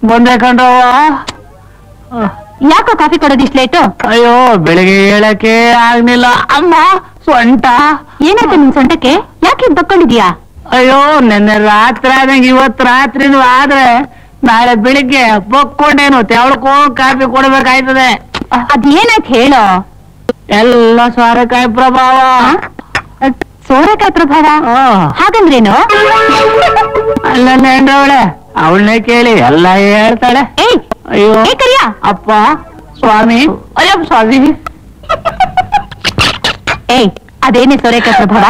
ಬಂದೆ ಕಣ್ರವ್ವ ಯಾಕೋ ಕಾಫಿ ಕೊಡೋದು ಇಷ್ಟು ಲೇಟು ಅಯ್ಯೋ ಬೆಳಿಗ್ಗೆ ಹೇಳಕ್ಕೆ ಆಗ್ಲಿಲ್ಲ ಅಮ್ಮ ಸೊಂಟ ಏನಾಯ್ತು ನಿನ್ ಸೊಂಟಕ್ಕೆ ಯಾಕೆ ಇದ್ ತಕ್ಕೊಂಡಿದ್ಯಾ ಅಯ್ಯೋ ನೆನ್ನೆ ರಾತ್ರಿ ಆದಂಗೆ ಇವತ್ತು ರಾತ್ರಿನೂ ಆದ್ರೆ ನಾಳೆ ಬೆಳಿಗ್ಗೆ ಬಕ್ಕೊಂಡೇನು ತೆವಳ್ಕೋ ಕಾಫಿ ಕೊಡ್ಬೇಕಾಯ್ತದೆ ಅದೇನಾಯ್ತು ಹೇಳೋ ಎಲ್ಲ ಸಾರಕಾಯಿ ಪ್ರಭಾವ ಸೋರೆಕಾಯಿ ಪ್ರಭಾವ ಆ, ಹಾಗಂದ್ರೇನು ಅಲ್ಲ ನೆಂಡ್ರವಳೆ ಅವಳನ್ನೇ ಕೇಳಿ ಎಲ್ಲ ಹೇಳ್ತಾಳೆ ಏಯ್ ಅಯ್ಯೋ ಏ ಕರಿಯ ಅಪ್ಪ ಸ್ವಾಮಿ ಅಯ್ಯಪ್ಪ ಸ್ವಾಮಿ ಏಯ್ ಅದೇನೇ ಸೋರೆಕಾಯಿ ಪ್ರಭಾವ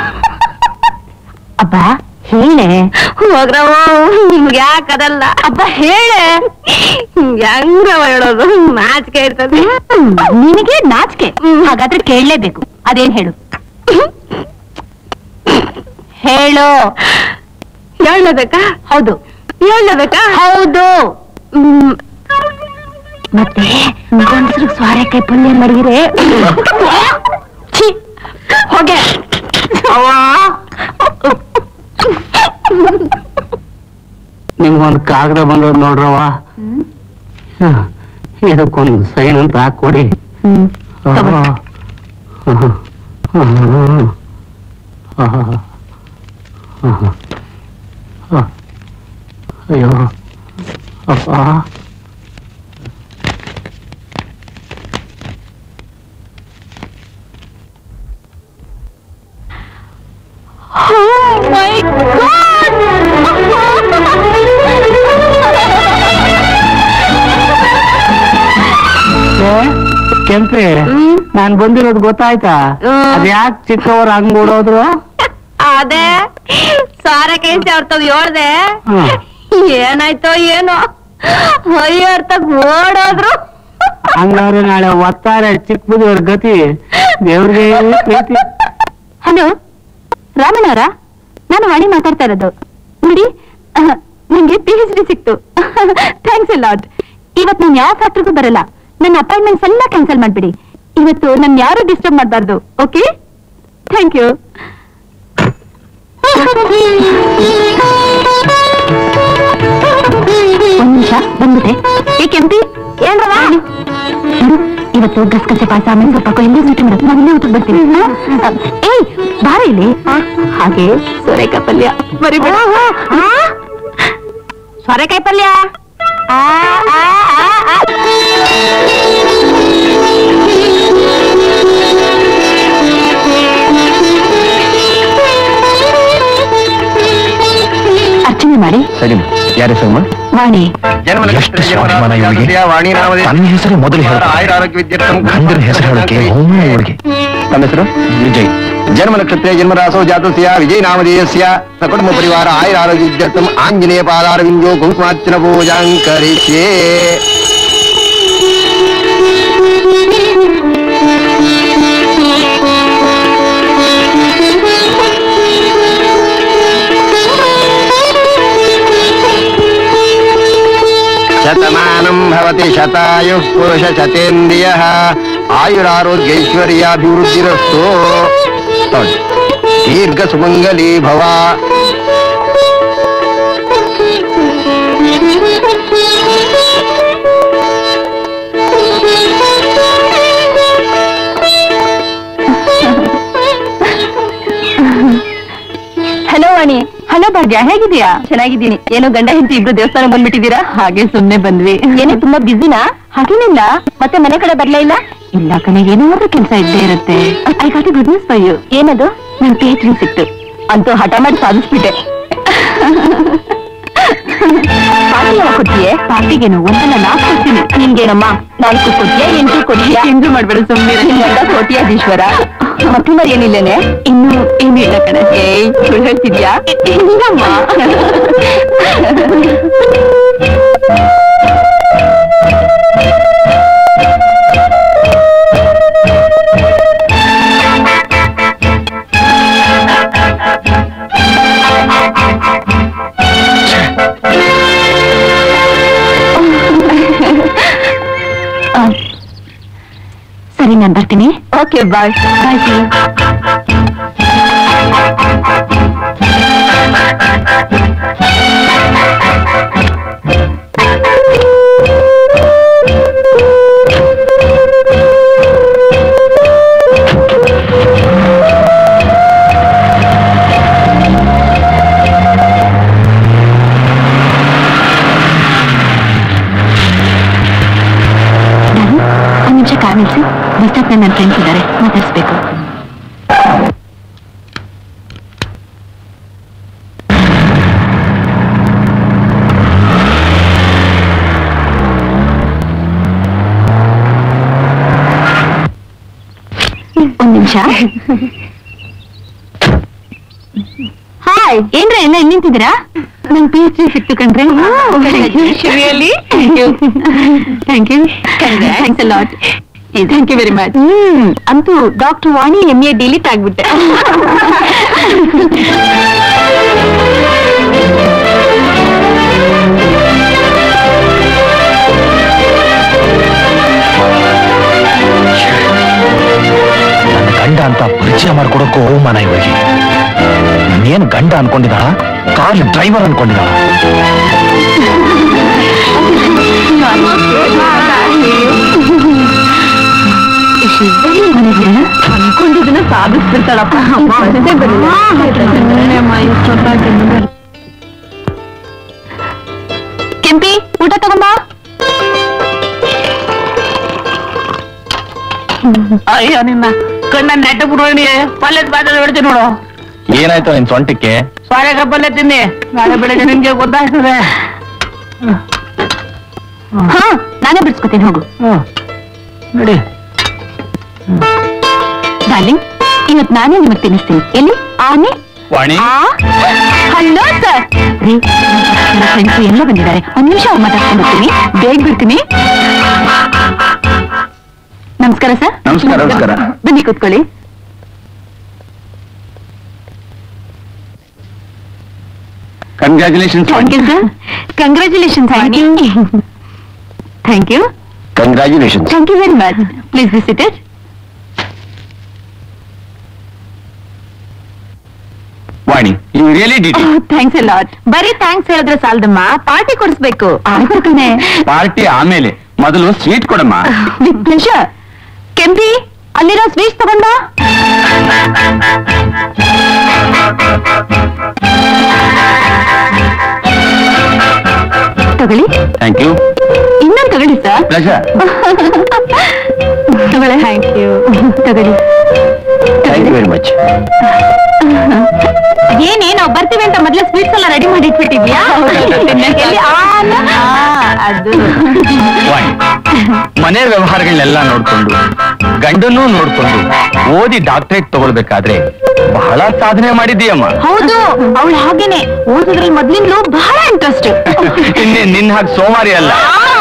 ಅಬ್ಬ ಹೇಳೆ ಹೋಗ್ರವ ನಿಮ್ಗೆ ಯಾಕದಲ್ಲ ಅಬ್ಬ ಹೇಳೆ ಹೆಂಗ್ರವ ಹೇಳೋದು ನಾಚಿಕೆ ಇರ್ತದೆ ಹ್ಮ್, ನಿನಗೆ ನಾಚಿಕೆ ಹಾಗಾದ್ರೆ ಕೇಳಲೇಬೇಕು ಅದೇನ್ ಹೇಳು ಹೇಳು ಹೇಳಬೇಕಾ ಹೌದು ಹೇಳಬೇಕಾ ಹೌದು ಹ್ಮ್ ಮತ್ತೆ ಗಂಡಸ್ರು ಸ್ವಾರಕಾಯಿ ಪಲ್ಯ ಮಾಡಿದ್ರೆ ಛೀ, ಹೋಗೆ ನಿಮ್ಗೊಂದು ಕಾಗದ ಬಂದದ್ ನೋಡ್ರವ್ವ ಹ, ಇದಕ್ಕೊಂದು ಸೈನ್ ಅಂತ ಹಾಕೊಡಿ ಹ್ಮ್ ತಗೋ. ಅಯ್ಯೋ ಅಪ್ಪ Oh my ಏ, ಕೆಂಪಿ ನಾನ್ ಬಂದಿರೋದು ಗೊತ್ತಾಯ್ತಾ ಹ್ಮ್. ಅದ್ ಯಾಕೆ ಚಿಕ್ಕವ್ರು ಹಂಗ್ ಓಡೋದ್ರು ಅದೇ ಸಾರಕಾಯಿ ಸೇರ್ತವ್ ಹೇಳ್ದೆ ಹ್ಮ್. ಏನಾಯ್ತೋ ಏನೋ ಅಯ್ಯೋ ಅರ್ಥಕ್ ಓಡೋದ್ರು ಹಂಗಾದ್ರೆ ನಾಳೆ ಒತ್ತಾರೆ ಚಿಕ್ಕ ಬುದ್ಧಿಯವ್ರ ಗತಿ ದೇವ್ರಿಗೆ ಪ್ರೀತಿ ಹಲೋ ರಾಮಣ್ಣವರ ನಾನು ವಾಣಿ ಮಾತಾಡ್ತಾ ಇರೋದು ನೋಡಿ ಅಹ್, ನಂಗೆ ಪಿ ಎಚ್ ಡಿ ಸಿಕ್ತು ಥ್ಯಾಂಕ್ಸ್ ಲಾಟ್ ಇವತ್ತು ನಾನು ಯಾವ ಫ್ಯಾಕ್ಟ್ರಿಗೂ ಬರಲ್ಲ ನನ್ನ ಅಪಾಯಿಂಟ್ಮೆಂಟ್ಸ್ ಎಲ್ಲ ಕ್ಯಾನ್ಸಲ್ ಮಾಡ್ಬಿಡಿ ಇವತ್ತು ನನ್ ಯಾರು ಡಿಸ್ಟರ್ಬ್ ಮಾಡಬಾರ್ದು ಓಕೆ ಥ್ಯಾಂಕ್ ಯು ಒಂದ್ ನಿಮಿಷ ಬಂದ್ಬಿಟ್ಟೆ ಏ ಕೆಂಪಿ ಏನ್ರವ ಇವತ್ತು ಗಸಗಸೆ ಪಾಯಸ ಮೆಣಸು ಪಾಕ ಎಲ್ಲ ಸ್ವೀಟ್ ಮಾಡೋದು ನಾವಿಲ್ಲೇ ಊಟಕ್ಕೆ ಬರ್ತೀವಿ ಅಹ್, ಏಯ್ ಬಾರ ಇಲ್ಲಿ ಹಾಗೆ ಸೋರೆಕಾಯಿ ಪಲ್ಯ ಮರಿಬೇಡ ಸೊರೆಕಾಯಿ ಪಲ್ಯ ಆ, ಆ, ಆ, ಆ. ಅರ್ಚನೆ ಮಾಡಿ ಸರಿ ಯಾರ ಹೆಸರು ವಾಣಿ ಎಷ್ಟು ಸ್ವಾಭಿಮಾನ ಇವಳಿಗೆ ತನ್ನ ಹೆಸರು ಮೊದಲು ಹೇಳ್ತಾಳೆ. ಗಂಡನ ಹೆಸರು ಹೇಳೋಕೆ ಒಮ್ಮೆ ಇವಳಿಗೆ ತನ್ನ ಹೆಸರು ವಿಜಯ್ ಜನ್ಮ ನಕ್ಷತ್ರ ಜನ್ಮರಾಸೋ ಜಾತಸ್ಯ ವಿಜಯ ನಾಮಧೇಯಸ್ಯ ಸಕುಟುಂಬ ಪರಿವಾರ ಆಯುರ ಆರೋಗ್ಯರ್ಥಂ ಆಂಜನೇಯ ಪಾದಾರವಿಂದೋ ಕುಂಕುಮಾರ್ಚನ ಪೂಜಾಂ ಕರಿಷ್ಯೆ ಶತಮಾನಂ ಭವತಿ ಶತಾಯುಃ ಪುರುಷ ಶತೇಂದ್ರಿಯಃ ಆಯುರಾರೋಗ್ಯೈಶ್ವರ್ಯಾಭಿವೃದ್ಧಿರಸ್ತು ತಗೊಳ್ಳಿ. ದೀರ್ಘ ಸುಮಂಗಲಿ ಭವ ಹಲೋ ವಾಣಿ ಹಲೋ ಭಾಗ್ಯ ಹೇಗಿದ್ಯಾ ಚೆನ್ನಾಗಿದ್ದೀನಿ ಏನೋ ಗಂಡ ಹೆಂಡತಿ ಇಬ್ರು ದೇವಸ್ಥಾನ ಬಂದ್ಬಿಟ್ಟಿದ್ದೀರಾ ಹಾಗೆ ಸುಮ್ನೆ ಬಂದ್ವಿ ಏನೇ ತುಂಬಾ ಬಿಸಿನಾ ಹಾಗೇನಿಲ್ಲ ಮತ್ತೆ ಮನೆ ಕಡೆ ಬರ್ಲೇ ಇಲ್ಲ ಇಲ್ಲ ಕಣೆ ಏನಾದ್ರೂ ಕೆಲಸ ಇದ್ದೇ ಇರುತ್ತೆ I got good news for you ಏನದು ನನ್ ಪಿ ಎಚ್ ಡಿ ಸಿಕ್ತು ಅಂತೂ ಹಠ ಮಾಡಿ ಸಾಧಿಸ್ಬಿಟ್ಟೆ ಪಾರ್ಟಿ ಯಾವಾಗ ಕೊಡ್ತೀಯೇ ಪಾರ್ಟಿಗೇನು ಒಂದಲ್ಲ ನಾಲ್ಕು ಕೊಡ್ತೀನಿ ನಿನ್ಗೇನಮ್ಮ ನಾಲ್ಕು ಕೊಡ್ತೀಯ ಎಂಟು ಕೊಡ್ತೀಯ ಎಂಟು ಮಾಡ್ಬೇಡ ಸುಮ್ಮನೆ ನಿಮ್ಮೆಲ್ಲ ಕೋಟ್ಯಾಧೀಶ್ವರ ಮತ್ತೆ ಮರಿ ಏನಿಲ್ಲೇನೆ ಇನ್ನು ಏನು ಇಲ್ಲ ಕಣೆ ಏಯ್ ಸುಳ್ಳು ಹೇಳ್ತಿದ್ಯಾ ಇಲ್ಲಮ್ಮ ಆ, ಸರಿ ನಾನು ಬರ್ತೀನಿ ಓಕೆ ಬಾಯ್ ಬಾಯ್ ನಿಮಿಷ ಹಾಯ್ ಏನ್ರ ಎಲ್ಲ ಎಲ್ಲಿ ನಿಂತಿದ್ದೀರಾ ನಂಗೆ ಪಿ ಎಚ್ ಡಿ ಸಿಕ್ತು ಕಣ್ರಿ really thank you thanks lot thank you very much hmm ಅಂತೂ doctor Vani M A D Litt ಆಗ್ಬಿಟ್ಟೆ ನನ್ನ ಗಂಡ ಅಂತ ಪರಿಚಯ ಮಾಡ್ಕೊಡಕ್ಕೂ ಅವಮಾನ ಇವಳಿಗೆ ನಾನೇನು ಗಂಡ ಅನ್ಕೊಂಡಿದ್ದಾಳ ಕಾರ್ ಡ್ರೈವರ್ ಅನ್ಕೊಂಡಿದ್ದಾಳ ಅನ್ಕೊಂಡಿದ್ದನ್ನ ಸಾಧಿಸ್ಬಿಡ್ತಾಳಪ್ಪ ಅಷ್ಟೇ ಕೆಂಪಿ ಊಟ ತಗೊಂಬಾ ಅಯ್ಯೋ ನಿನ್ನ ಕಣ್ಣ ನೆಟ್ಟ ಬಿಡುವಣಿ ಪಲ್ಯದ ಪಾತ್ರೆ ಹೊಡ್ತೀನಿ ನೋಡು ಏನಾಯ್ತು ನಿನ್ ಸೊಂಟಕ್ಕೆ ಸೋರೆಕಾಯಿ ಪಲ್ಯ ತಿನ್ನಿ ನಾಳೆ ಬೆಳಗ್ಗೆ ನಿಮ್ಗೆ ಗೊತ್ತಾಗ್ತದೆ ಹಾ ನಾನೇ ಬಿಡ್ಸ್ಕೊತೀನಿ ಹೋಗು ಹ್ಮ್ ನೋಡಿ ಡಾರ್ಲಿಂಗ್ ಇವತ್ ನಾನೇ ನಿಮಗ್ ತಿನ್ನಿಸ್ತೀನಿ ಎಲ್ಲಿ ಆನೆ ವಾಣಿ ಹಲೋ ಸರ್ ರೀ ನನ್ನ ಫ್ರೆಂಡ್ಸ್ ಎಲ್ಲ ಬಂದಿದ್ದಾರೆ ಒಂದ್ ನಿಮಿಷ ಅವ್ರು ಮಾತಾಡ್ಕೊಂಡು ಬರ್ತೀನಿ ಬೇಗ ಬಿಡ್ತೀನಿ ನಮಸ್ಕಾರ ಸರ್ ನಮಸ್ಕಾರ, ನಮಸ್ಕಾರ. ಬನ್ನಿ ಕೂತ್ಕೊಳ್ಳಿ congratulations thank you sir congratulation thank you thank you congratulation thank you very much please visit it Vani you really did it thanks a lot ಬರೀ ಥ್ಯಾಂಕ್ಸ್ ಹೇಳಿದ್ರೆ ಸಾಲದಮ್ಮ ಪಾರ್ಟಿ ಕೊಡಿಸ್ಬೇಕು ಆಯ್ತು ಕಣೆ ಪಾರ್ಟಿ ಆಮೇಲೆ ಮೊದಲು ಸ್ವೀಟ್ ಕೊಡಮ್ಮ ವಿತ್ ಪ್ಲೆಷರ್ ಕೆಂಪಿ ಅಲ್ಲಿರೋ ಸ್ವೀಟ್ಸ್ ತಗೊಂಡ ತಗೊಳ್ಳಿ ಥ್ಯಾಂಕ್ ಯು ಇನ್ನೊಂದು ತಗೊಳ್ಳಿ ಸರ್ ಪ್ಲೆಷರ್ ತಗೊಳ್ಳಿ ಥ್ಯಾಂಕ್ ಯು ತಗೊಳ್ಳಿ ಥ್ಯಾಂಕ್ ಯು ವೆರಿ ಮಚ್ ಏನೇ ನಾವು ಬರ್ತೀವಿ ಅಂತ ಮೊದ್ಲೇ ಸ್ವೀಟ್ಸ್ ಎಲ್ಲ ರೆಡಿ ಮಾಡಿ ಇಟ್ಬಿಟ್ಟಿದ್ಯಾ ಎಲ್ಲಿ? ಆ, ಅಲ್ಲ. ಆ, ಅದು ವಾಣಿ ಮನೆ ವ್ಯವಹಾರಗಳನ್ನೆಲ್ಲ ನೋಡ್ಕೊಂಡು ಗಂಡನ್ನೂ ನೋಡ್ಕೊಂಡು ಓದಿ ಡಾಕ್ಟರೇಟ್ ತಗೊಳ್ಬೇಕಾದ್ರೆ ಬಹಳ ಸಾಧನೆ ಮಾಡಿದ್ದೀಯಮ್ಮ ಹೌದು ಅವಳು ಹಾಗೇನೆ ಓದೋದ್ರಲ್ಲಿ ಮೊದ್ಲಿಂದಲೂ ಬಹಳ ಇಂಟ್ರೆಸ್ಟ್ ಇನ್ನೇ ನಿನ್ನ ಹಾಗೆ ಸೋಮಾರಿ ಅಲ್ಲ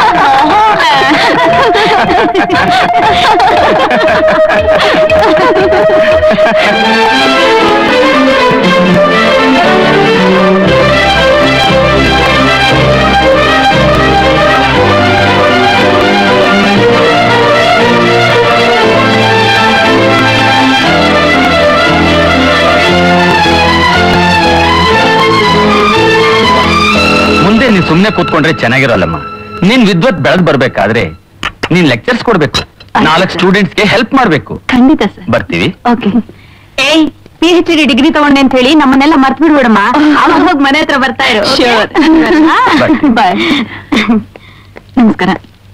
ಮುಂದೆ ನೀನ್ ಸುಮ್ನೆ ಕೂತ್ಕೊಂಡ್ರೆ ಚೆನ್ನಾಗಿರಲ್ಲಮ್ಮ ನೀನ್ ವಿದ್ವತ್ ಬೆಳೆದ್ ಬರ್ಬೇಕಾದ್ರೆ ನೀನ್ ಲೆಕ್ಚರ್ಸ್ ಕೊಡ್ಬೇಕು ನಾಲ್ಕು ಸ್ಟೂಡೆಂಟ್ಸ್ಗೆ ಹೆಲ್ಪ್ ಮಾಡ್ಬೇಕು ಖಂಡಿತ ಸರ್ ಬರ್ತೀವಿ ಓಕೆ ಏಯ್ ಪಿ ಎಚ್ ಡಿ ಡಿಗ್ರಿ ತಗೊಂಡೆ ಅಂತ ಹೇಳಿ ನಮ್ಮನ್ನೆಲ್ಲ ಮರ್ತ್ ಬಿಡ್ಬೇಡಮ್ಮ ಅವಾಗ ಹೋಗಿ ಮನೆ ಹತ್ರ ಬರ್ತಾ ಇರು Bye. ಬಾಯ್ ನಮಸ್ಕಾರ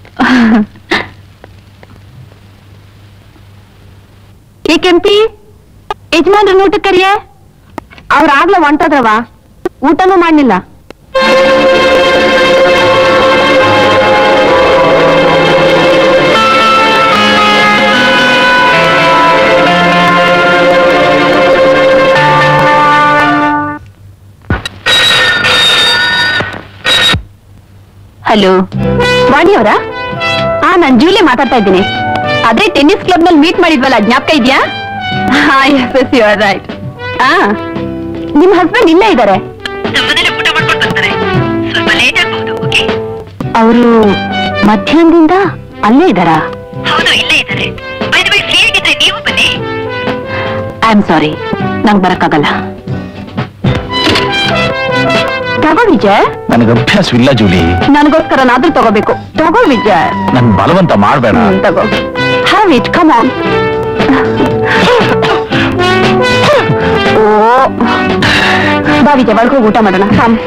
ಏ ಕೆಂಪಿ ಯಜಮಾನ್ರ ಊಟ ಕರಿಯೇ ಅವ್ರ ಆಗ್ಲೇ ಹೊಂಟೋದ್ರವ ಊಟನೂ ಮಾಡ್ಲಿಲ್ಲ ಹಲೋ ವಾಣಿಯವರ ಹಾ ನಾನ್ ಜೂಲಿ ಮಾತಾಡ್ತಾ ಇದ್ದೀನಿ ಅದೇ ಟೆನ್ನಿಸ್ ಕ್ಲಬ್ ನಲ್ಲಿ ಮೀಟ್ ಮಾಡಿದ್ವಲ್ಲ ಜ್ಞಾಪಕ ಇದೆಯಾ ಹಾ yes yes you are right ಹಾ ನಿಮ್ ಹಸ್ಬೆಂಡ್ ಇಲ್ಲೇ ಇದ್ದಾರೆ ಅವರು ಮಧ್ಯಾಹ್ನದಿಂದ ಅಲ್ಲೇ ಇದ್ದಾರಾ ಐ ಆಮ್ ಸಾರಿ ನಂಗೆ ಬರಕ್ಕಾಗಲ್ಲ ತಗೋ ವಿಜಯ್ ನನಗೆ ಅಭ್ಯಾಸವಿಲ್ಲ ಜೂಲಿ ನನಗೋಸ್ಕರನಾದ್ರೂ ತಗೋಬೇಕು ತಗೋ ವಿಜಯ್ ನನ್ ಬಲವಂತ ಮಾಡ್ಬೇಡ ಹ್ಮ್, ತಗೋ ಹ್ಯಾವ್ ಇಟ್ ಕಮ್ ಆನ್ ಓ ಬಾ ವಿಜಯ್ ಒಳಗೆ ಹೋಗಿ ಊಟ ಮಾಡೋಣ ಕಮ್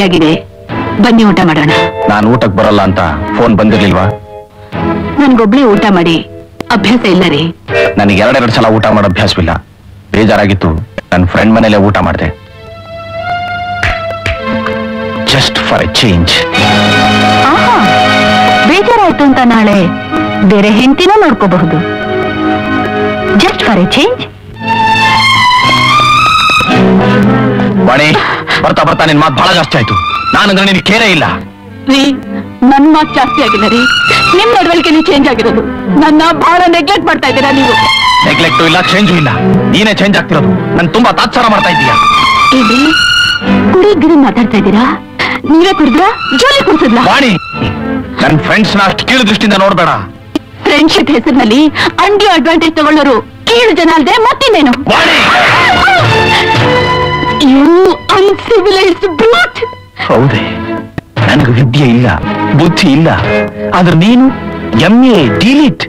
ರೆಡಿಯಾಗಿದೆ ಬನ್ನಿ ಊಟ ಮಾಡೋಣ ನಾನು ಊಟಕ್ಕೆ ಬರಲ್ಲ ಅಂತ ಫೋನ್ ಬಂದಿರ್ಲಿಲ್ವಾ ನನ್ಗೊಬ್ಳೆ ಊಟ ಮಾಡಿ ಅಭ್ಯಾಸ ಇಲ್ಲ ರೀ ನನಗೆ ಎರಡೆರಡು ಸಲ ಊಟ ಮಾಡೋ ಅಭ್ಯಾಸವಿಲ್ಲ ಬೇಜಾರಾಗಿತ್ತು ನನ್ನ ಫ್ರೆಂಡ್ ಮನೇಲೆ ಊಟ ಮಾಡಿದೆ ಜಸ್ಟ್ ಫಾರ್ ಎ ಚೇಂಜ್ ಆಹಾ, ಬೇಜಾರಾಯ್ತು ಅಂತ ನಾಳೆ ಬೇರೆ ಹೆಂಡತಿನೂ ನೋಡ್ಕೋಬಹುದು just for a change Vani ಬರ್ತಾ ಬರ್ತಾ ನಿನ್ ಮಾತು ಬಹಳ ಜಾಸ್ತಿ ಆಯ್ತು ನಾನಂದ್ರೆ ನಿನಗೆ ಕೇರೇ ಇಲ್ಲ ರೀ ನನ್ ಮಾತು ಜಾಸ್ತಿ ಆಗಿಲ್ಲ ರೀ ನಿಮ್ ನಡವಳಿಕೆನೂ ಚೇಂಜ್ ಆಗಿರೋದು ನನ್ನ ಬಹಳ ನೆಗ್ಲೆಕ್ಟ್ ಮಾಡ್ತಾ ಇದ್ದೀರಾ ನೀವು ನೆಗ್ಲೆಕ್ಟು ಇಲ್ಲ ಚೇಂಜು ಇಲ್ಲ ನೀನೇ ಚೇಂಜ್ ಆಗ್ತಿರೋದು ನನ್ ತುಂಬಾ ತಾತ್ಸಾರ ಮಾಡ್ತಾ ಇದ್ದೀಯ ಇಲ್ಲಿ ಕುಡಿ ಗಿರಿ ಮಾತಾಡ್ತಾ ಇದ್ದೀರಾ ನೀವೇ ಕುಡಿದ್ರಾ ಜೋಲಿ ಕುಡಿಸಿದ್ಲಾ ವಾಣಿ ನನ್ ಫ್ರೆಂಡ್ಸ್ ನ ಅಷ್ಟು ಕೀಳು ದೃಷ್ಟಿಯಿಂದ ನೋಡ್ಬೇಡ ಫ್ರೆಂಡ್ಶಿಪ್ ಹೆಸರಿನಲ್ಲಿ ಅಂಡಿ ಅಡ್ವಾಂಟೇಜ್ ತಗೊಳ್ಳೋರು ಕೀಳು ಜನ ಅಲ್ದೆ ಮತ್ತಿನ್ನೇನು ವಾಣಿ ಯು ಅನ್ಸಿವಿಲೈಸ್ಡ್ ಬ್ರೂಟ್ ಹೌದೇ ನನಗೆ ವಿದ್ಯೆ ಇಲ್ಲ ಬುದ್ಧಿ ಇಲ್ಲ ಆದ್ರೆ ನೀನು ಎಂ ಎ ಡಿಲೀಟ್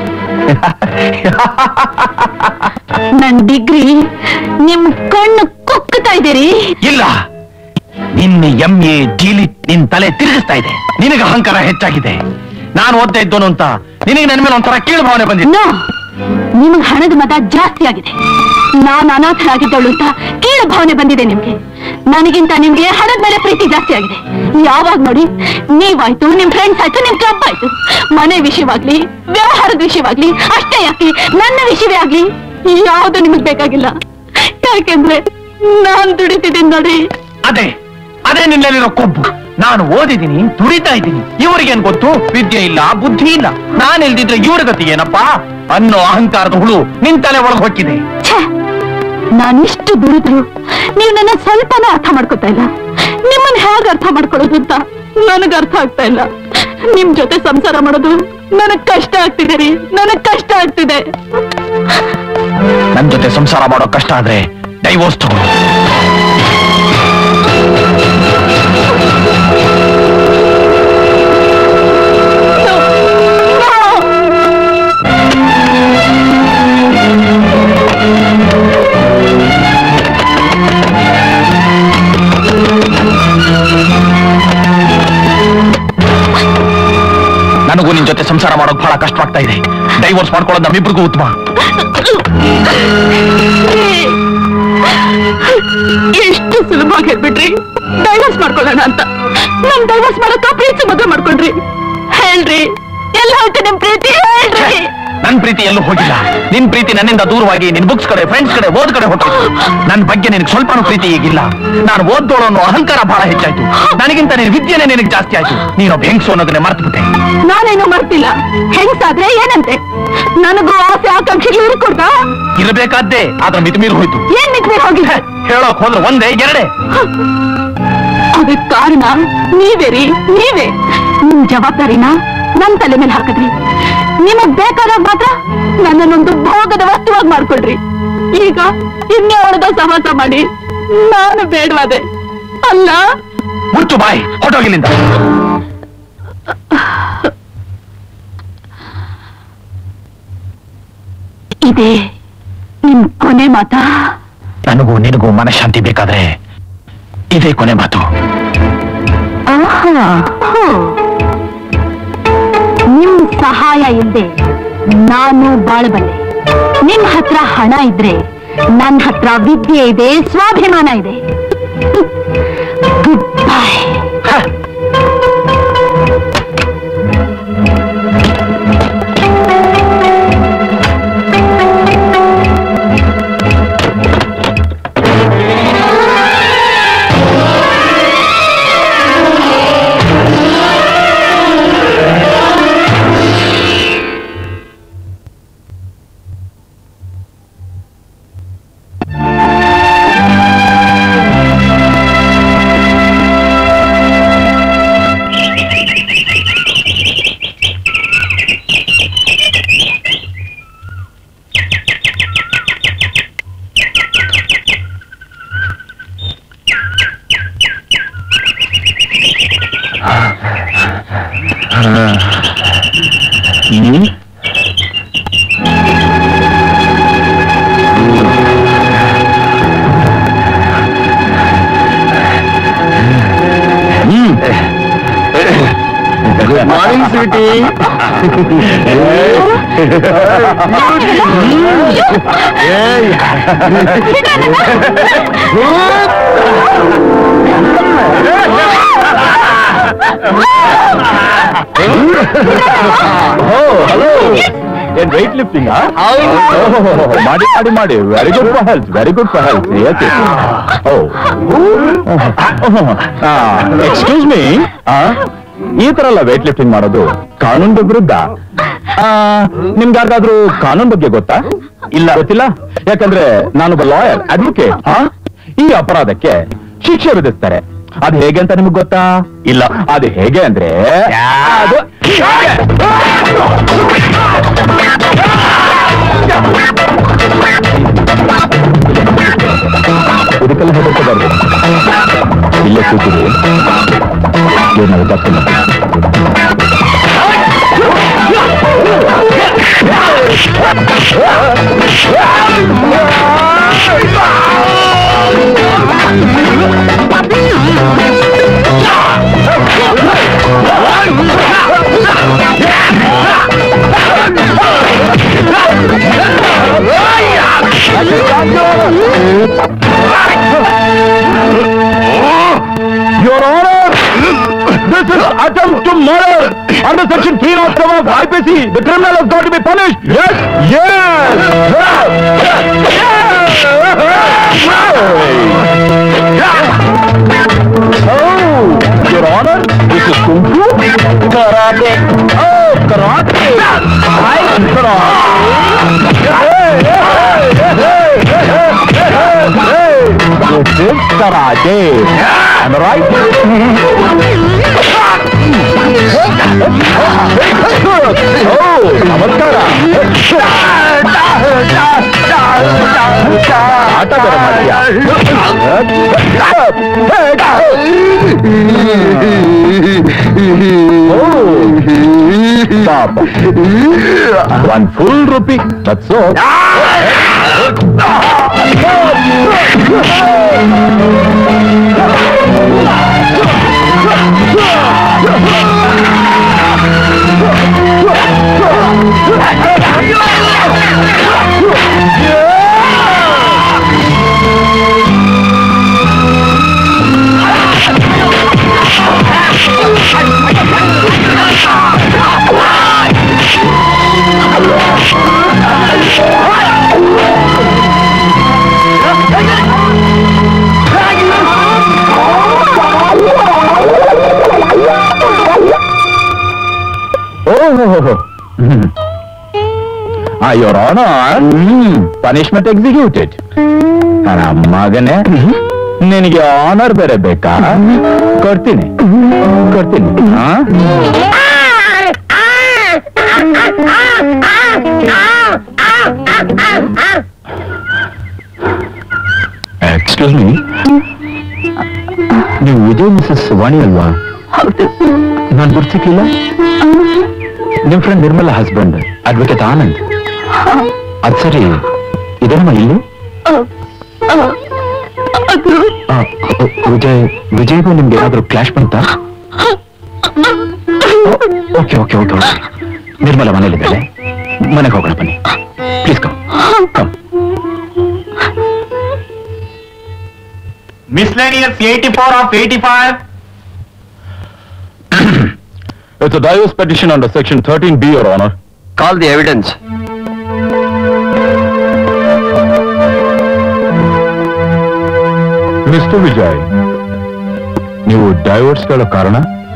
ನನ್ ಡಿಗ್ರಿ ನಿಮ್ ಕಣ್ಣು ಕುಕ್ಕುತ್ತಾ ಇದೀರಿ ಇಲ್ಲ ನಿನ್ನ ಎಂ ಎ ಡಿಲೀಟ್ ನಿನ್ ತಲೆ ತಿರುಗಿಸ್ತಾ ಇದೆ ನಿನಗೆ ಅಹಂಕಾರ ಹೆಚ್ಚಾಗಿದೆ ನಾನು ಓದ್ತಾ ಇದ್ದೋನು ಅಂತ ನಿನಗೆ ನನ್ನ ಮೇಲೆ ಒಂಥರ ಕೀಳು ಭಾವನೆ ಬಂದಿದೆ ನೋ ನಿಮಗ್ ಹಣದ ಮತ ಜಾಸ್ತಿ ಆಗಿದೆ ನಾನ್ ಅನಾಥರಾಗಿದ್ದವಳು ಅಂತ ಕೀಳು ಭಾವನೆ ಬಂದಿದೆ ನಿಮ್ಗೆ ನನಗಿಂತ ನಿಮ್ಗೆ ಹಣದ ಮೇಲೆ ಪ್ರೀತಿ ಜಾಸ್ತಿ ಆಗಿದೆ ಯಾವಾಗ ನೋಡಿ ನೀವಾಯ್ತು ನಿಮ್ ಫ್ರೆಂಡ್ಸ್ ಆಯ್ತು ನಿಮ್ ಕ್ಲಬ್ ಆಯ್ತು ಮನೆ ವಿಷಯವಾಗ್ಲಿ ವ್ಯವಹಾರದ ವಿಷಯವಾಗ್ಲಿ ಅಷ್ಟೇ ಯಾಕೆ ನನ್ನ ವಿಷಯವೇ ಆಗ್ಲಿ ಯಾವುದು ನಿಮಗ್ ಬೇಕಾಗಿಲ್ಲ ಯಾಕೆಂದ್ರೆ ನಾನ್ ದುಡಿತಿದ್ದೀನಿ ನೋಡಿ ಅದೇ ಅದೇ ನಿನ್ನಲ್ಲಿರೋ ಕೊಬ್ಬು ನಾನು ಓದಿದ್ದೀನಿ ದುಡಿತಾ ಇದ್ದೀನಿ ಇವರಿಗೇನ್ ಗೊತ್ತು ವಿದ್ಯೆ ಇಲ್ಲ ಬುದ್ಧಿ ಇಲ್ಲ ನಾನು ಇಲ್ದಿದ್ರೆ ಇವ್ರ ಗತಿ ಏನಪ್ಪಾ ಅನ್ನೋ ಅಹಂಕಾರದ ಹುಳು ನಿನ್ ತಲೆ ಒಳಗೆ ಹೊಕ್ಕಿದೆ ಛೇ ನಾನಿಷ್ಟು ದುಡಿದ್ರು ನೀವು ನನ್ನ ಸ್ವಲ್ಪನೂ ಅರ್ಥ ಮಾಡ್ಕೊತಾ ಇಲ್ಲ ನಿಮ್ಮನ್ನ ಹೇಗೆ ಅರ್ಥ ಮಾಡ್ಕೊಳ್ಳೋದು ಅಂತ ನನಗ್ ಅರ್ಥ ಆಗ್ತಾ ಇಲ್ಲ ನಿಮ್ ಜೊತೆ ಸಂಸಾರ ಮಾಡೋದು ನನಗ್ ಕಷ್ಟ ಆಗ್ತಿದೆ ರೀ ನನಗ್ ಕಷ್ಟ ಆಗ್ತಿದೆ ನನ್ ಜೊತೆ ಸಂಸಾರ ಮಾಡೋ ಕಷ್ಟ ಆದ್ರೆ ಡೈವೋರ್ಸ್ ತಗೋ ನನಗೂ ನಿನ್ ಜೊತೆ ಸಂಸಾರ ಮಾಡೋಕ್ ಬಹಳ ಕಷ್ಟವಾಗ್ತಾ ಇದೆ ಡೈವೋರ್ಸ್ ಮಾಡ್ಕೊಳ್ಳೋದು ನಮ್ಮಿಬ್ರಿಗೂ ಉತ್ತಮ ಎಷ್ಟು ಸುಲಭವಾಗಿ ಹೇಳ್ಬಿಟ್ರಿ ಡೈವರ್ಸ್ ಮಾಡ್ಕೊಳ್ಳೋಣ ಅಂತ ನಮ್ ಡೈವರ್ಸ್ ಮಾಡಕ್ಕ ಪ್ರೀತಿ ಮದುವೆ ಮಾಡ್ಕೊಂಡ್ರಿ ಹೇಳ್ರಿ ಎಲ್ಲ ಹೋಯ್ತು ನಿಮ್ ಪ್ರೀತಿ ಹೇಳ್ರಿ ನನ್ ಪ್ರೀತಿ ಎಲ್ಲೂ ಹೋಗಿಲ್ಲ ನಿನ್ ಪ್ರೀತಿ ನನ್ನಿಂದ ದೂರವಾಗಿ ನಿನ್ ಬುಕ್ಸ್ ಕಡೆ ಫ್ರೆಂಡ್ಸ್ ಕಡೆ ಓದ್ ಕಡೆ ಹೊರಟು ನನ್ ಬಗ್ಗೆ ನಿನಗೆ ಸ್ವಲ್ಪನೂ ಪ್ರೀತಿ ಈಗಿಲ್ಲ ನಾನು ಓದ್ದೋಳು ಅನ್ನೋ ಅಹಂಕಾರ ಬಹಳ ಹೆಚ್ಚಾಯ್ತು ನನಗಿಂತ ನಿನ್ ವಿದ್ಯೆನೇ ನಿನಗೆ ಜಾಸ್ತಿ ಆಯ್ತು ನೀನೊಬ್ಬ ಹೆಂಗ್ಸು ಅನ್ನೋದನ್ನೇ ಮರ್ತ್ಬಿಟ್ಟೆ ನಾನೇನು ಮಾಡ್ತಿಲ್ಲ ಹೆಂಗ್ಸಾದ್ರೆ ಏನಂತೆ ನನಗೂ ಆಸೆ ಆಕಾಂಕ್ಷೆಗಳು ಇರ್ಕೊಡ್ದ ಇರಬೇಕಾದ್ದೇ ಆದ್ರೆ ಮಿತಿಮೀರಿ ಹೋಯ್ತು ಏನ್ ನಿಂತ್ಬೇಕು ಹೋಗಿದೆ ಹೇಳೋಕ್ ಹೋದ್ರೆ ಒಂದೇ ಎರಡೇ ಅದಕ್ ಕಾರಣ ನೀವೇ ರೀ ನೀವೇ ನಿಮ್ ಜವಾಬ್ದಾರಿನ ನನ್ ತಲೆ ಮೇಲೆ ಹಾಕಿದ್ರಿ ನಿಮಗ್ ಬೇಕಾದಾಗ ಮಾತ್ರ ನನ್ನನ್ನೊಂದು ಭೋಗದ ವಸ್ತುವಾಗಿ ಮಾಡ್ಕೊಳ್ರಿ ಈಗ ಇನ್ಯಾವಳದ ಸಹವಾಸ ಮಾಡಿ ನಾನು ಬೇಡವಾದೆ ಅಲ್ಲ ಮುಚ್ಚು ಬಾಯ್ ಹೊಟ್ಟೋಗಿಲ್ಲಿಂದ ಇದೇ ನಿಮ್ ಕೊನೆ ಮಾತಾ ನನಗೂ ನಿನಗೂ ಮನಃಶಾಂತಿ ಬೇಕಾದ್ರೆ ಇದೇ ಕೊನೆ ಮಾತು ಆಹಾ, ಹೋ. ನಿಮ್ ಸಹಾಯ ಇಲ್ಲದೆ ನಾನು ಬಾಳಬಲ್ಲೆ ನಿಮ್ ಹತ್ರ ಹಣ ಇದ್ರೆ ನನ್ನ ಹತ್ರ ವಿದ್ಯೆ ಇದೆ ಸ್ವಾಭಿಮಾನ ಇದೆ ಗುಡ್ ಬೈ ಹ. ಹ್ಮ್? ಸ್ವೀಟಿ ಹಲೋ ಏನ್ ವೆಯ್ಟ್ ಲಿಫ್ಟಿಂಗ್ ಮಾಡಿ ಮಾಡಿ ಮಾಡಿ very good for health very good for health yes excuse me ಈ ತರ ಎಲ್ಲ ವೆಯ್ಟ್ ಲಿಫ್ಟಿಂಗ್ ಮಾಡೋದು ಕಾನೂನು ವಿರುದ್ಧ ನಿಮ್ಗೆ ಯಾರಿಗಾದ್ರೂ ಕಾನೂನು ಬಗ್ಗೆ ಗೊತ್ತಾ ಇಲ್ಲ ಗೊತ್ತಿಲ್ಲ ಯಾಕಂದ್ರೆ ನಾನೊಬ್ಬ ಲಾಯರ್ ಅಡ್ವೊಕೇಟ್ ಈ ಅಪರಾಧಕ್ಕೆ ಶಿಕ್ಷೆ ವಿಧಿಸ್ತಾರೆ ಅದು ಹೇಗೆ ಅಂತ ನಿಮ್ಗೆ ಗೊತ್ತಾ ಇಲ್ಲ ಅದು ಹೇಗೆ ಅಂದ್ರೆ ಅದು ಹೀಗೆ. ಇದಕ್ಕೆಲ್ಲ ಹೆದರ್ಕೋಬಾರ್ದು ಇಲ್ಲೇ ಕೂತಿರಿ ಏನಾದ್ರು ತಪ್ಪು ಮಾಡಿ. Your Honor, this is attempt to murder under section 307 of IPC. The criminal has got to be punished. Yes, yes. Oh, Your Honor, this is Kung Fu? Karate. Oh, karate. I karate. Hey, hey, hey, hey, hey, hey, hey. This is karate. Am I right? Oh, ನಮಸ್ಕಾರ ಆಟ ಬೇರೆ ಮಾಡ್ತೀಯಾ? Oh, ಪಾಪ. One full rupee. That's all. Oh, Ah, Your Honor, punishment executed ನನ್ನ ಮಗನೇ ನಿನಗೆ honour ಬೇರೆ ಬೇಕಾ ಕೊಡ್ತೀನಿ ಕೊಡ್ತೀನಿ ಹಾ ಎಕ್ಸ್ಕ್ಯೂಸ್ ಮೀ ನೀವು ವಿಜಯ್ ಮಿಸಸ್ ವಾಣಿ ಅಲ್ವಾ ಹೌದು ನಾನು ಗುರ್ತಿಕ್ಲಿಲ್ಲ ನಿಮ್ friend Nirmala husband advocate Anand ಅದ್ ಸರಿ ಇದೇನಮ್ಮ ಇಲ್ಲಿ ಅದು ಆ, ವಿಜಯ್ ವಿಜಯ್ಗೂ ನಿಮ್ಗೆ ಏನಾದ್ರೂ ಕ್ಲಾಶ್ ಬಂತಾ ಓಕೆ ಓಕೆ ಓಕೆ ನಿರ್ಮಲಾ ಮನೇಲಿದ್ದಾಳೆ ಮನೆಗೆ ಹೋಗೋಣ ಬನ್ನಿ please come come Miscellaneous 84 of 85. It's a divorce petition under section 13B, Your Honor. Call the evidence mister Vijay ನೀವು ಡೈವರ್ಸ್ ಕೇಳೋ ಕಾರಣ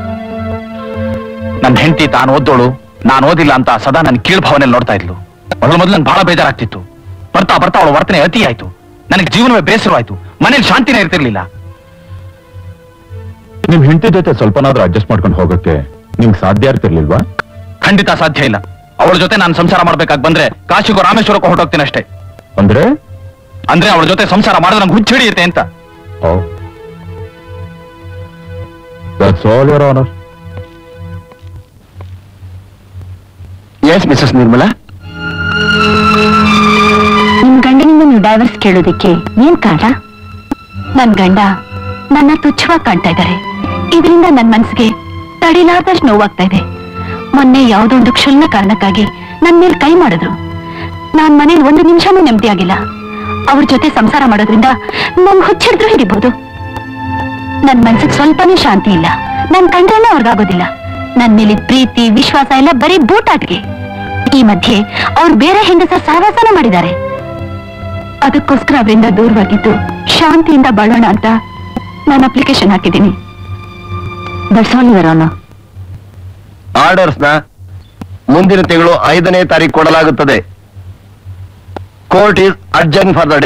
ನನ್ನ ಹೆಂಡತಿ ತಾನು ಓದ್ದೋಳು ನಾನು ಓದಿಲ್ಲ ಅಂತ ಸದಾ ನನ್ನ ಕೀಳ್ ಭಾವನೆಯಲ್ಲಿ ನೋಡ್ತಾ ಇದ್ಲು ಮೊದಲು ಮೊದಲು ನನ್ಗೆ ಬಹಳ ಬೇಜಾರಾಗ್ತಿತ್ತು ಬರ್ತಾ ಬರ್ತಾ ಅವಳ ವರ್ತನೆ ಅತಿ ಆಯ್ತು ನನಗೆ ಜೀವನವೇ ಬೇಸರವಾಯ್ತು ಮನೇಲಿ ಶಾಂತಿನೇ ಇರ್ತಿರ್ಲಿಲ್ಲ ನಿಮ್ ಹೆಂಡತಿ ಜೊತೆ ಸ್ವಲ್ಪನಾದ್ರೂ ಅಡ್ಜಸ್ಟ್ ಮಾಡ್ಕೊಂಡು ಹೋಗೋಕೆ ನಿಮ್ಗೆ ಸಾಧ್ಯ ಇರ್ತಿರ್ಲಿಲ್ವಾ ಖಂಡಿತ ಸಾಧ್ಯ ಇಲ್ಲ ಅವಳ ಜೊತೆ ನಾನು ಸಂಸಾರ ಮಾಡ್ಬೇಕಾಗಿ ಬಂದ್ರೆ ಕಾಶಿಗೋ ರಾಮೇಶ್ವರಕ್ಕೂ ಹೊರಟೋಗ್ತೀನಿ ಅಷ್ಟೇ ಅಂದ್ರೆ ಅಂದ್ರೆ ಅವಳ ಜೊತೆ ಸಂಸಾರ ಮಾಡಿದ್ರೆ ನಂಗೆ ಹುಚ್ಚು ಹಿಡಿಯುತ್ತೆ ಅಂತ that's all your honour yes Mrs Nirmala ನಿಮ್ ಗಂಡನಿಂದ ನೀವು ಡೈವರ್ಸ್ ಕೇಳೋದಕ್ಕೆ ಏನ್ ಕಾರಣ ನನ್ ಗಂಡ ನನ್ನ ತುಚ್ಛವಾಗಿ ಕಾಣ್ತಾ ಇದ್ದಾರೆ ಇದರಿಂದ ನನ್ ಮನ್ಸಿಗೆ ತಡಿಲಾರ್ದಷ್ಟು ನೋವಾಗ್ತಾ ಇದೆ ಮೊನ್ನೆ ಯಾವುದೋ ಒಂದು ಕ್ಷುಲ್ಲಕ ಕಾರಣಕ್ಕಾಗಿ ನನ್ ಮೇಲೆ ಕೈ ಮಾಡಿದ್ರು ನಾನ್ ಮನೇಲಿ ಒಂದು ನಿಮಿಷನೂ ನೆಮ್ಮದಿಯಾಗಿಲ್ಲ ಅವ್ರ ಜೊತೆ ಸಂಸಾರ ಮಾಡೋದ್ರಿಂದ ನಂಗ್ ಹುಚ್ಚಿಡಿದ್ರು ಹಿಡಿಬಹುದು ನನ್ ಮನ್ಸಿಗೆ ಸ್ವಲ್ಪನೂ ಶಾಂತಿ ಇಲ್ಲ ನನ್ ಕಂಡ್ರೆಲ್ಲ ಅವ್ರಿಗಾಗೋದಿಲ್ಲ ನನ್ ಮೇಲೆ ಪ್ರೀತಿ ವಿಶ್ವಾಸ ಎಲ್ಲ ಬರೀ ಬೂಟಾಟ್ಗೆ ಈ ಮಧ್ಯೆ ಅವ್ರು ಬೇರೆ ಹೆಂಗಸ ಸಹವಾಸನ ಮಾಡಿದ್ದಾರೆ ಅದಕ್ಕೋಸ್ಕರ ಅವರಿಂದ ದೂರವಾಗಿದ್ದು ಶಾಂತಿಯಿಂದ ಬಾಳೋಣ ಅಂತ ನಾನು ಅಪ್ಲಿಕೇಶನ್ ಹಾಕಿದ್ದೀನಿ that's all your honour orders ನ ಮುಂದಿನ ತಿಂಗಳು ಐದನೇ ತಾರೀಕು ಕೊಡಲಾಗುತ್ತದೆ court is urgent for the